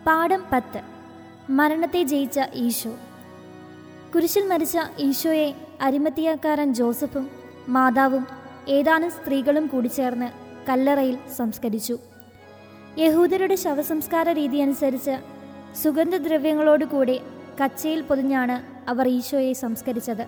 പാഠം പത്ത് മരണത്തെ ജയിച്ച ഈശോ കുരിശിൽ മരിച്ച ഈശോയെ അരിമത്തിയക്കാരൻ ജോസഫും മാതാവും ഏതാനും സ്ത്രീകളും കൂടി ചേർന്ന് കല്ലറയിൽ സംസ്കരിച്ചു യഹൂദരുടെ ശവസംസ്കാര രീതി അനുസരിച്ച് സുഗന്ധദ്രവ്യങ്ങളോടുകൂടി കച്ചയിൽ പൊതിഞ്ഞാണ് അവർ ഈശോയെ സംസ്കരിച്ചത്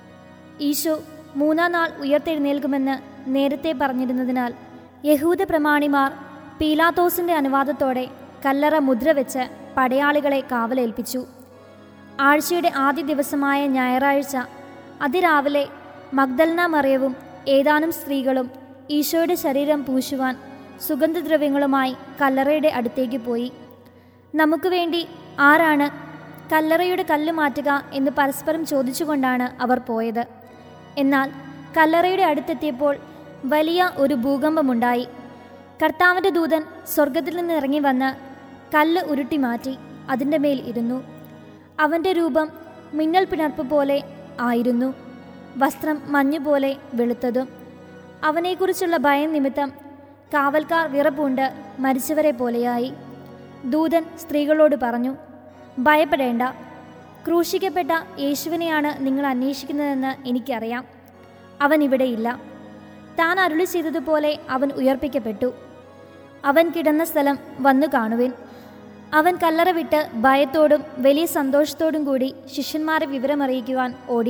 ഈശോ മൂന്നാം നാൾ ഉയർത്തെഴുന്നേൽക്കുമെന്ന് നേരത്തെ പറഞ്ഞിരുന്നതിനാൽ യഹൂദ പ്രമാണിമാർ പീലാത്തോസിന്റെ അനുവാദത്തോടെ കല്ലറ മുദ്ര വെച്ച് പടയാളികളെ കാവലേൽപ്പിച്ചു ആഴ്ചയുടെ ആദ്യ ദിവസമായ ഞായറാഴ്ച അതിരാവിലെ മഗ്ദൽന മറിയവും ഏതാനും സ്ത്രീകളും ഈശോയുടെ ശരീരം പൂശുവാൻ സുഗന്ധദ്രവ്യങ്ങളുമായി കല്ലറയുടെ അടുത്തേക്ക് പോയി നമുക്ക് വേണ്ടി ആരാണ് കല്ലറയുടെ കല്ല് മാറ്റുക എന്ന് പരസ്പരം ചോദിച്ചുകൊണ്ടാണ് അവർ പോയത് എന്നാൽ കല്ലറയുടെ അടുത്തെത്തിയപ്പോൾ വലിയ ഒരു ഭൂകമ്പമുണ്ടായി കർത്താവിൻ്റെ ദൂതൻ സ്വർഗത്തിൽ നിന്ന് ഇറങ്ങി വന്ന് കല്ല് ഉരുട്ടി മാറ്റി അതിൻ്റെ മേൽ ഇരുന്നു അവൻ്റെ രൂപം മിന്നൽ പിണർപ്പ് പോലെ ആയിരുന്നു വസ്ത്രം മഞ്ഞുപോലെ വെളുത്തതും അവനെക്കുറിച്ചുള്ള ഭയം നിമിത്തം കാവൽക്കാർ വിറപ്പുണ്ട് മരിച്ചവരെ പോലെയായി ദൂതൻ സ്ത്രീകളോട് പറഞ്ഞു ഭയപ്പെടേണ്ട ക്രൂശിക്കപ്പെട്ട യേശുവിനെയാണ് നിങ്ങൾ അന്വേഷിക്കുന്നതെന്ന് എനിക്കറിയാം അവൻ ഇവിടെയില്ല താൻ അരുളി ചെയ്തതുപോലെ അവൻ ഉയർപ്പിക്കപ്പെട്ടു അവൻ കിടന്ന സ്ഥലം വന്നു കാണുവിൻ അവൻ കല്ലറ വിട്ട് ഭയത്തോടും വലിയ സന്തോഷത്തോടും കൂടി ശിഷ്യന്മാരെ വിവരമറിയിക്കുവാൻ ഓടി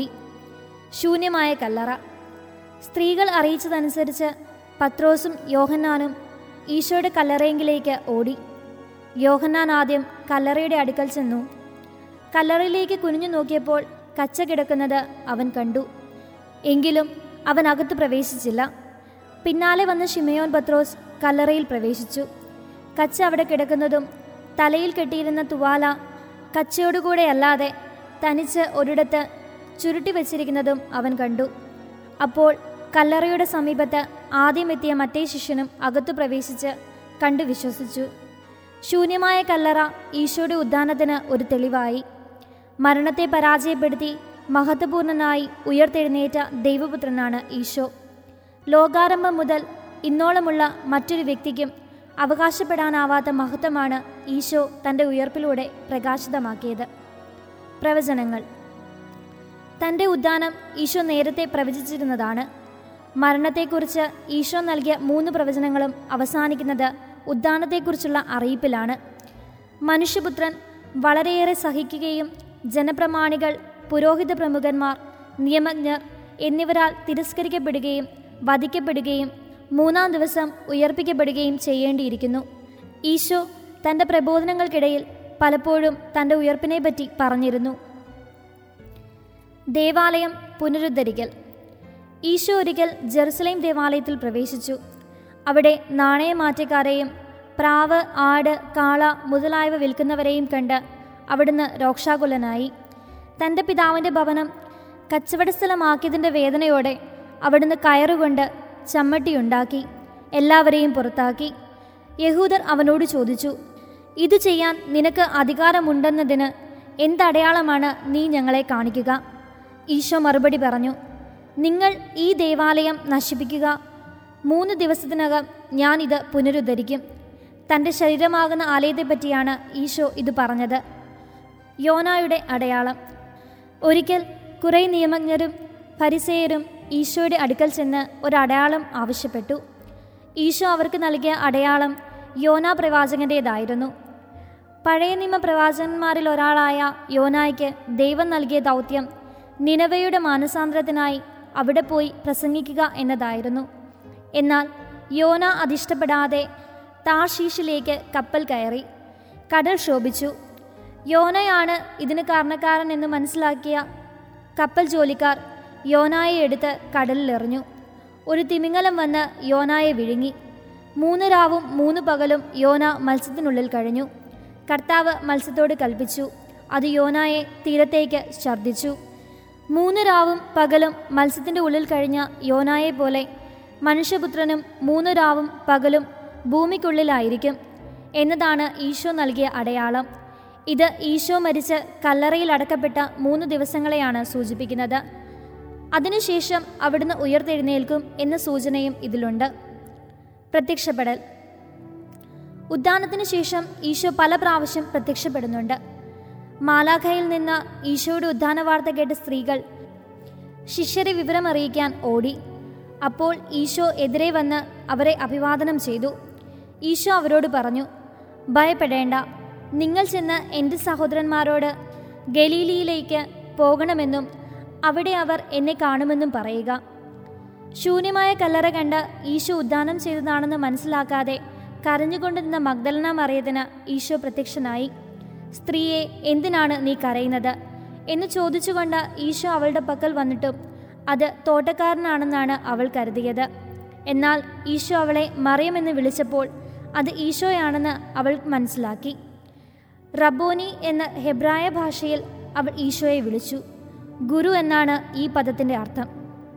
ശൂന്യമായ കല്ലറ സ്ത്രീകൾ അറിയിച്ചതനുസരിച്ച് പത്രോസും യോഹന്നാനും ഈശോയുടെ കല്ലറയെങ്കിലേക്ക് ഓടി യോഹന്നാൻ ആദ്യം കല്ലറയുടെ അടുക്കൽ ചെന്നു കല്ലറയിലേക്ക് കുനിഞ്ഞു നോക്കിയപ്പോൾ കച്ച കിടക്കുന്നത് അവൻ കണ്ടു എങ്കിലും അവൻ അകത്ത് പ്രവേശിച്ചില്ല പിന്നാലെ വന്ന ഷിമയോൻ പത്രോസ് കല്ലറയിൽ പ്രവേശിച്ചു കച്ച അവിടെ കിടക്കുന്നതും തലയിൽ കെട്ടിയിരുന്ന തുവാല കച്ചയോടുകൂടെ അല്ലാതെ തനിച്ച് ഒരിടത്ത് ചുരുട്ടി വച്ചിരിക്കുന്നതും അവൻ കണ്ടു അപ്പോൾ കല്ലറയുടെ സമീപത്ത് ആദ്യം എത്തിയ മറ്റേ ശിഷ്യനും അകത്തു പ്രവേശിച്ച് കണ്ടു വിശ്വസിച്ചു ശൂന്യമായ കല്ലറ ഈശോയുടെ ഉദ്ധാനത്തിന് ഒരു തെളിവായി മരണത്തെ പരാജയപ്പെടുത്തി മഹത്വപൂർണനായി ഉയർത്തെഴുന്നേറ്റ ദൈവപുത്രനാണ് ഈശോ ലോകാരംഭം മുതൽ ഇന്നോളമുള്ള മറ്റൊരു വ്യക്തിക്കും അവകാശപ്പെടാനാവാത്ത മഹത്വമാണ് ഈശോ തൻ്റെ ഉയർപ്പിലൂടെ പ്രകാശിതമാക്കിയത് പ്രവചനങ്ങൾ തൻ്റെ ഉദ്ധാനം ഈശോ നേരത്തെ പ്രവചിച്ചിരുന്നതാണ് മരണത്തെക്കുറിച്ച് ഈശോ നൽകിയ മൂന്ന് പ്രവചനങ്ങളും അവസാനിക്കുന്നത് ഉദ്ധാനത്തെക്കുറിച്ചുള്ള അറിയിപ്പിലാണ് മനുഷ്യപുത്രൻ വളരെയേറെ സഹിക്കുകയും ജനപ്രമാണികൾ പുരോഹിത പ്രമുഖന്മാർ നിയമജ്ഞർ എന്നിവരാൽ തിരസ്കരിക്കപ്പെടുകയും വധിക്കപ്പെടുകയും മൂന്നാം ദിവസം ഉയർപ്പിക്കപ്പെടുകയും ചെയ്യേണ്ടിയിരിക്കുന്നു ഈശോ തൻ്റെ പ്രബോധനങ്ങൾക്കിടയിൽ പലപ്പോഴും തൻ്റെ ഉയർപ്പിനെപ്പറ്റി പറഞ്ഞിരുന്നു ദേവാലയം പുനരുദ്ധരിക്കൽ ഈശോ ഒരിക്കൽ ജെറുസലേം ദേവാലയത്തിൽ പ്രവേശിച്ചു അവിടെ നാണയമാറ്റക്കാരെയും പ്രാവ് ആട് കാള മുതലായവ വിൽക്കുന്നവരെയും കണ്ട് അവിടുന്ന് രോക്ഷാകുലനായി തൻ്റെ പിതാവിൻ്റെ ഭവനം കച്ചവട സ്ഥലമാക്കിയതിൻ്റെ വേദനയോടെ അവിടുന്ന് കയറുകൊണ്ട് ചമ്മട്ടിയുണ്ടാക്കി എല്ലാവരെയും പുറത്താക്കി യഹൂദർ അവനോട് ചോദിച്ചു ഇത് ചെയ്യാൻ നിനക്ക് അധികാരമുണ്ടെന്നതിന് എന്തടയാളമാണ് നീ ഞങ്ങളെ കാണിക്കുക ഈശോ മറുപടി പറഞ്ഞു നിങ്ങൾ ഈ ദേവാലയം നശിപ്പിക്കുക മൂന്ന് ദിവസത്തിനകം ഞാൻ ഇത് പുനരുദ്ധരിക്കും തൻ്റെ ശരീരമാകുന്ന ആലയത്തെപ്പറ്റിയാണ് ഈശോ ഇത് പറഞ്ഞത് യോനായുടെ അടയാളം ഒരിക്കൽ കുറേ നിയമജ്ഞരും പരിസയരും ഈശോയുടെ അടുക്കൽ ചെന്ന് ഒരടയാളം ആവശ്യപ്പെട്ടു ഈശോ അവർക്ക് നൽകിയ അടയാളം യോന പ്രവാചകൻ്റേതായിരുന്നു പഴയ നിയമ പ്രവാചകന്മാരിൽ ഒരാളായ യോനായ്ക്ക് ദൈവം നൽകിയ ദൗത്യം നിനവയുടെ മാനസാന്തരത്തിനായി അവിടെ പോയി പ്രസംഗിക്കുക എന്നതായിരുന്നു എന്നാൽ യോന അതിഷ്ടപ്പെടാതെ താർഷീഷിലേക്ക് കപ്പൽ കയറി കടൽ ശോഭിച്ചു യോനയാണ് ഇതിന് കാരണക്കാരൻ എന്ന് മനസ്സിലാക്കിയ കപ്പൽ ജോലിക്കാർ യോനായെ എടുത്ത് കടലിലെറിഞ്ഞു ഒരു തിമിങ്ങലം വന്ന് യോനായെ വിഴുങ്ങി മൂന്ന് രാവും മൂന്ന് പകലും യോന മത്സ്യത്തിനുള്ളിൽ കഴിഞ്ഞു കർത്താവ് മത്സ്യത്തോട് കൽപ്പിച്ചു അത് യോനായെ തീരത്തേക്ക് ഛർദ്ദിച്ചു മൂന്ന് രാവും പകലും മത്സ്യത്തിൻ്റെ ഉള്ളിൽ കഴിഞ്ഞ യോനായെ പോലെ മനുഷ്യപുത്രനും മൂന്ന് രാവും പകലും ഭൂമിക്കുള്ളിലായിരിക്കും എന്നതാണ് ഈശോ നൽകിയ അടയാളം ഇത് ഈശോ മരിച്ച് കല്ലറയിൽ അടക്കപ്പെട്ട മൂന്ന് ദിവസങ്ങളെയാണ് സൂചിപ്പിക്കുന്നത് അതിനുശേഷം അവിടുന്ന് ഉയർത്തെഴുന്നേൽക്കും എന്ന സൂചനയും ഇതിലുണ്ട് പ്രത്യക്ഷപ്പെടൽ ഉദ്ധാനത്തിന് ശേഷം ഈശോ പല പ്രാവശ്യം പ്രത്യക്ഷപ്പെടുന്നുണ്ട് മാലാഖയിൽ നിന്ന് ഈശോയുടെ ഉദ്ധാന വാർത്ത കേട്ട സ്ത്രീകൾ ശിഷ്യരെ വിവരമറിയിക്കാൻ ഓടി അപ്പോൾ ഈശോ എതിരെ വന്ന് അവരെ അഭിവാദനം ചെയ്തു ഈശോ അവരോട് പറഞ്ഞു ഭയപ്പെടേണ്ട നിങ്ങൾ ചെന്ന് എൻ്റെ സഹോദരന്മാരോട് ഗലീലിയിലേക്ക് പോകണമെന്നും അവിടെ അവർ എന്നെ കാണുമെന്നും പറയുക ശൂന്യമായ കല്ലറ കണ്ട് ഈശോ ഉദ്ധാനം ചെയ്തതാണെന്ന് മനസ്സിലാക്കാതെ കരഞ്ഞുകൊണ്ട് നിന്ന മഗ്ദലന മറിയതിന് ഈശോ പ്രത്യക്ഷനായി സ്ത്രീയെ എന്തിനാണ് നീ കരയുന്നത് എന്ന് ചോദിച്ചുകൊണ്ട് ഈശോ അവളുടെ പക്കൽ വന്നിട്ടും അത് തോട്ടക്കാരനാണെന്നാണ് അവൾ കരുതിയത് എന്നാൽ ഈശോ അവളെ മറിയമെന്ന് വിളിച്ചപ്പോൾ അത് ഈശോയാണെന്ന് അവൾ മനസ്സിലാക്കി റബോനി എന്ന ഹെബ്രായ ഭാഷയിൽ അവൾ ഈശോയെ വിളിച്ചു ഗുരു എന്നാണ് ഈ പദത്തിൻ്റെ അർത്ഥം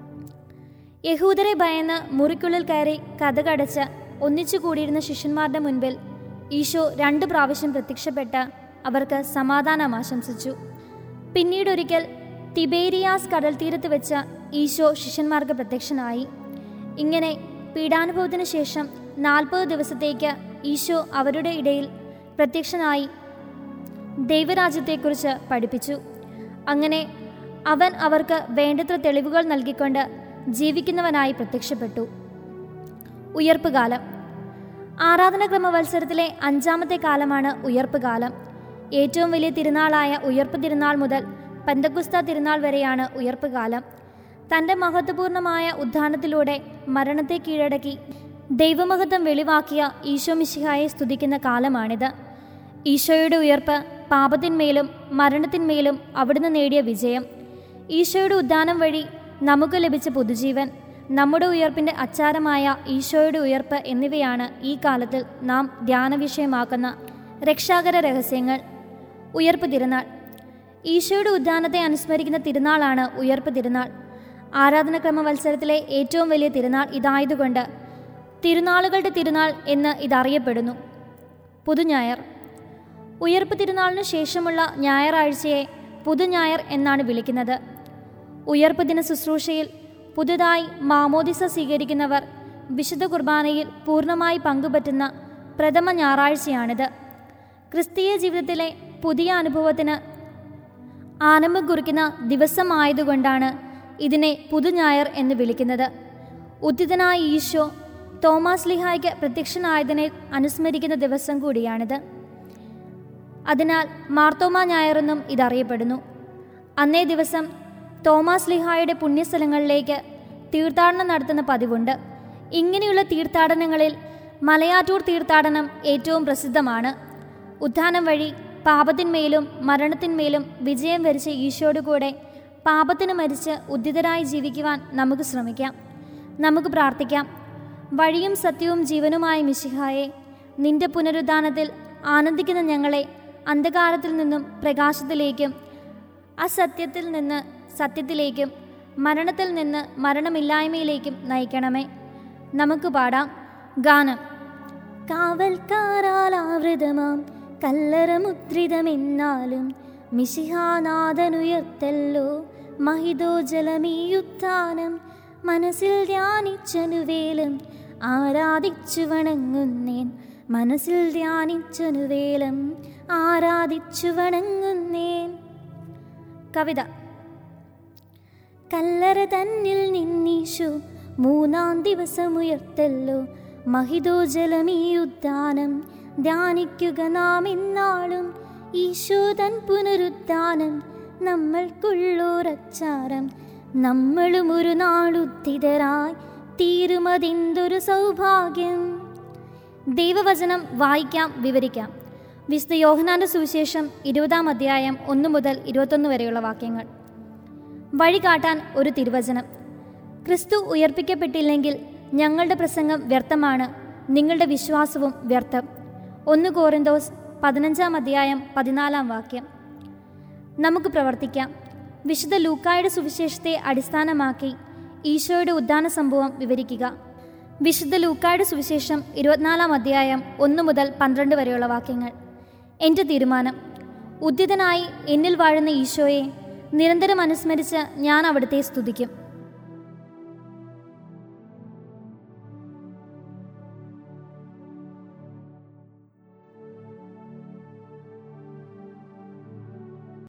യഹൂദരെ ഭയന്ന് മുറിക്കുള്ളിൽ കയറി കഥകടച്ച് ഒന്നിച്ചു കൂടിയിരുന്ന ശിഷ്യന്മാരുടെ മുൻപിൽ ഈശോ രണ്ട് പ്രാവശ്യം പ്രത്യക്ഷപ്പെട്ട് അവർക്ക് സമാധാനം ആശംസിച്ചു പിന്നീടൊരിക്കൽ തിബേരിയാസ് കടൽ തീരത്ത് വെച്ച് ഈശോ ശിഷ്യന്മാർക്ക് പ്രത്യക്ഷനായി ഇങ്ങനെ പീഡാനുഭവത്തിന് ശേഷം നാൽപ്പത് ദിവസത്തേക്ക് ഈശോ അവരുടെ ഇടയിൽ പ്രത്യക്ഷനായി ദൈവരാജ്യത്തെക്കുറിച്ച് പഠിപ്പിച്ചു അങ്ങനെ അവൻ അവർക്ക് വേണ്ടത്ര തെളിവുകൾ നൽകിക്കൊണ്ട് ജീവിക്കുന്നവനായി പ്രത്യക്ഷപ്പെട്ടു ഉയർപ്പ് കാലം ആരാധനക്രമ മത്സരത്തിലെ അഞ്ചാമത്തെ കാലമാണ് ഉയർപ്പ് കാലം ഏറ്റവും വലിയ തിരുനാളായ ഉയർപ്പ് തിരുനാൾ മുതൽ പന്തക്കുസ്ത തിരുനാൾ വരെയാണ് ഉയർപ്പ് കാലം തൻ്റെ മഹത്വപൂർണമായ ഉദ്ധാനത്തിലൂടെ മരണത്തെ കീഴടക്കി ദൈവമഹത്വം വെളിവാക്കിയ ഈശോ മിശിഹായെ സ്തുതിക്കുന്ന കാലമാണിത് ഈശോയുടെ ഉയർപ്പ് പാപത്തിന്മേലും മരണത്തിന്മേലും അവിടുന്ന് നേടിയ വിജയം ഈശോയുടെ ഉദ്ധാനം വഴി നമുക്ക് ലഭിച്ച പുതുജീവൻ നമ്മുടെ ഉയർപ്പിൻ്റെ അച്ചാരമായ ഈശോയുടെ ഉയർപ്പ് എന്നിവയാണ് ഈ കാലത്തിൽ നാം ധ്യാന വിഷയമാക്കുന്ന രക്ഷാകര രഹസ്യങ്ങൾ ഉയർപ്പ് തിരുനാൾ ഈശോയുടെ ഉദ്ധാനത്തെ അനുസ്മരിക്കുന്ന തിരുനാളാണ് ഉയർപ്പ് തിരുനാൾ ആരാധനക്രമ മത്സരത്തിലെ ഏറ്റവും വലിയ തിരുനാൾ ഇതായതുകൊണ്ട് തിരുനാളുകളുടെ തിരുനാൾ എന്ന് ഇതറിയപ്പെടുന്നു പുതുഞായർ ഉയർപ്പ് തിരുനാളിന് ശേഷമുള്ള ഞായറാഴ്ചയെ പുതുഞായർ എന്നാണ് വിളിക്കുന്നത് ഉയർപ്പ് ദിന ശുശ്രൂഷയിൽ പുതുതായി മാമോദിസ സ്വീകരിക്കുന്നവർ വിശുദ്ധ കുർബാനയിൽ പൂർണ്ണമായി പങ്കുപറ്റുന്ന പ്രഥമ ഞായറാഴ്ചയാണിത് ക്രിസ്തീയ ജീവിതത്തിലെ പുതിയ അനുഭവത്തിന് ആനന്ദം കുറിക്കുന്ന ദിവസമായതുകൊണ്ടാണ് ഇതിനെ പുതുഞായർ എന്ന് വിളിക്കുന്നത് ഉദ്ധിതനായ ഈശോ തോമാസ് ലിഹായ്ക്ക് പ്രത്യക്ഷനായതിനെ അനുസ്മരിക്കുന്ന ദിവസം കൂടിയാണിത് അതിനാൽ മാർത്തോമ ഞായറെന്നും ഇതറിയപ്പെടുന്നു അന്നേ ദിവസം തോമാസ് ലിഹായുടെ പുണ്യസ്ഥലങ്ങളിലേക്ക് തീർത്ഥാടനം നടത്തുന്ന പതിവുണ്ട് ഇങ്ങനെയുള്ള തീർത്ഥാടനങ്ങളിൽ മലയാറ്റൂർ തീർത്ഥാടനം ഏറ്റവും പ്രസിദ്ധമാണ് ഉത്ഥാനം വഴി പാപത്തിന്മേലും മരണത്തിന്മേലും വിജയം വരിച്ച ഈശോയുടെ കൂടെ പാപത്തിന് മരിച്ച് ഉദ്ധിതരായി ജീവിക്കുവാൻ നമുക്ക് ശ്രമിക്കാം നമുക്ക് പ്രാർത്ഥിക്കാം വഴിയും സത്യവും ജീവനുമായ മിശിഹായെ നിന്റെ പുനരുദ്ധാനത്തിൽ ആനന്ദിക്കുന്ന ഞങ്ങളെ അന്ധകാരത്തിൽ നിന്നും പ്രകാശത്തിലേക്കും അസത്യത്തിൽ നിന്ന് സത്യത്തിലേക്കും മരണത്തിൽ നിന്ന് മരണമില്ലായ്മയിലേക്കും നയിക്കണമേ നമുക്ക് പാടാം ഗാനം കാവൽക്കാരാൽ ആവൃതമാം കല്ലറ മുദ്രിതമെന്നാലും മിശിഹാനാഥനുയർത്തല്ലോ മഹിതോജലമീയുത്ഥാനം മനസ്സിൽ ധ്യാനിച്ചനുവേലും ആരാധിച്ചു വണങ്ങുന്നേൻ മനസ്സിൽ ധ്യാനിച്ചനുവേലം ആരാധിച്ചു വണങ്ങുന്നേൻ കവിത കല്ലറ തന്നിൽ നിന്നീശു മൂന്നാം ദിവസമുയർത്തല്ലോ മഹിതോജലമീ ഉദ്ധാനം ധ്യാനിക്കുക നാം ഇന്നാളും ഈശോ തൻ പുനരുദ്ധാനം നമ്മൾക്കുള്ളോരച്ചാരം നമ്മളും ഒരു നാളുദ്ധിതരായി തീരുമതെന്തൊരു സൗഭാഗ്യം ദൈവവചനം വായിക്കാം വിവരിക്കാം വിശുദ്ധ യോഹനാന്റെ സുവിശേഷം ഇരുപതാം അധ്യായം ഒന്ന് മുതൽ ഇരുപത്തൊന്ന് വരെയുള്ള വാക്യങ്ങൾ വഴി കാട്ടാൻ ഒരു തിരുവചനം ക്രിസ്തു ഉയർപ്പിക്കപ്പെട്ടില്ലെങ്കിൽ ഞങ്ങളുടെ പ്രസംഗം വ്യർത്ഥമാണ് നിങ്ങളുടെ വിശ്വാസവും വ്യർത്ഥം ഒന്ന് കോറിന്തോസ് പതിനഞ്ചാം അധ്യായം പതിനാലാം വാക്യം നമുക്ക് പ്രവർത്തിക്കാം വിശുദ്ധ ലൂക്കായുടെ സുവിശേഷത്തെ അടിസ്ഥാനമാക്കി ഈശോയുടെ ഉദ്ധാന സംഭവം വിവരിക്കുക വിശുദ്ധ ലൂക്കായുടെ സുവിശേഷം ഇരുപത്തിനാലാം അധ്യായം ഒന്ന് മുതൽ പന്ത്രണ്ട് വരെയുള്ള വാക്യങ്ങൾ എൻ്റെ തീരുമാനം ഉദ്ധിതനായി എന്നിൽ വാഴുന്ന ഈശോയെ നിരന്തരം അനുസ്മരിച്ച് ഞാൻ അവിടുത്തെ സ്തുതിക്കും